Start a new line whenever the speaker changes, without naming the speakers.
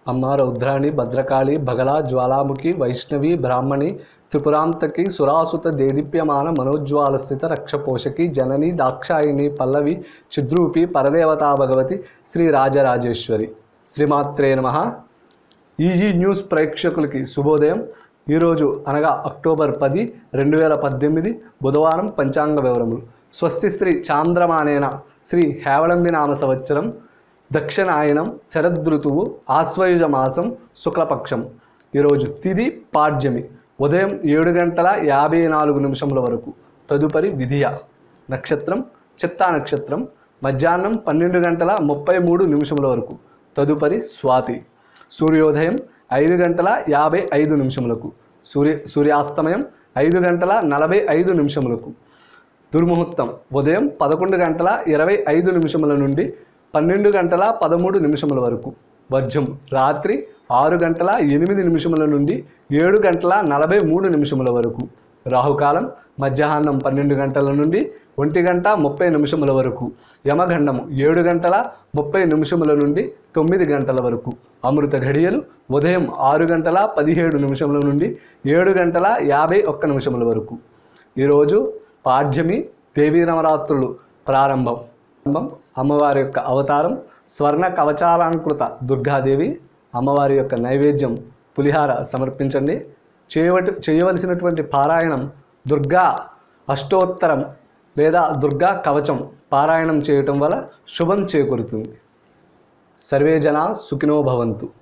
అమ్మ రౌద్రాణి భద్రకాళి బగళ జ్వాలాముఖి వైష్ణవి బ్రాహ్మణి త్రిపురాంతకి సురాసుత దేదీప్యమాన మనోజ్వాలస్థిత రక్షపోషకి జనని దాక్షాయిని పల్లవి చిద్రూపి పరదేవతా భగవతి శ్రీ రాజరాజేశ్వరి శ్రీమాత్రే నమ ఈజీ న్యూస్ ప్రేక్షకులకి శుభోదయం ఈరోజు అనగా అక్టోబర్ పది రెండు వేల పద్దెనిమిది బుధవారం పంచాంగ వివరములు స్వస్తి శ్రీ చాంద్రమానేన శ్రీ హేవళంబి నామ సంవత్సరం దక్షిణాయనం శరదృతువు ఆశ్వయుజ మాసం శుక్లపక్షం ఈరోజు తిది పాడ్యమి ఉదయం ఏడు గంటల యాభై నాలుగు నిమిషముల వరకు తదుపరి విధియ నక్షత్రం చిత్తా నక్షత్రం మధ్యాహ్నం పన్నెండు గంటల ముప్పై మూడు నిమిషముల వరకు తదుపరి స్వాతి సూర్యోదయం ఐదు గంటల యాభై ఐదు నిమిషములకు సూర్య సూర్యాస్తమయం ఐదు గంటల నలభై ఐదు నిమిషములకు దుర్ముహూర్తం ఉదయం పదకొండు గంటల ఇరవై ఐదు నిమిషముల నుండి పన్నెండు గంటల పదమూడు నిమిషముల వరకు వర్జం రాత్రి ఆరు గంటల ఎనిమిది నిమిషముల నుండి ఏడు గంటల నలభై మూడు నిమిషముల వరకు రాహుకాలం మధ్యాహ్నం పన్నెండు గంటల నుండి ఒంటి గంట ముప్పై నిమిషముల వరకు యమగండము ఏడు గంటల ముప్పై నిమిషముల నుండి తొమ్మిది గంటల వరకు అమృత ఘడియలు ఉదయం ఆరు గంటల పదిహేడు నిమిషముల నుండి ఏడు గంటల యాభై ఒక్క నిమిషముల వరకు ఈరోజు పాడ్యమి దేవీ నవరాత్రులు ప్రారంభం ప్రారంభం అమ్మవారి యొక్క అవతారం స్వర్ణ కవచాలంకృత దుర్గాదేవి అమ్మవారి యొక్క నైవేద్యం పులిహార సమర్పించండి చేయవటి చేయవలసినటువంటి పారాయణం దుర్గా అష్టోత్తరం లేదా దుర్గా కవచం పారాయణం చేయటం వల్ల శుభం చేకూరుతుంది సర్వే జనా సుఖినో భవంతు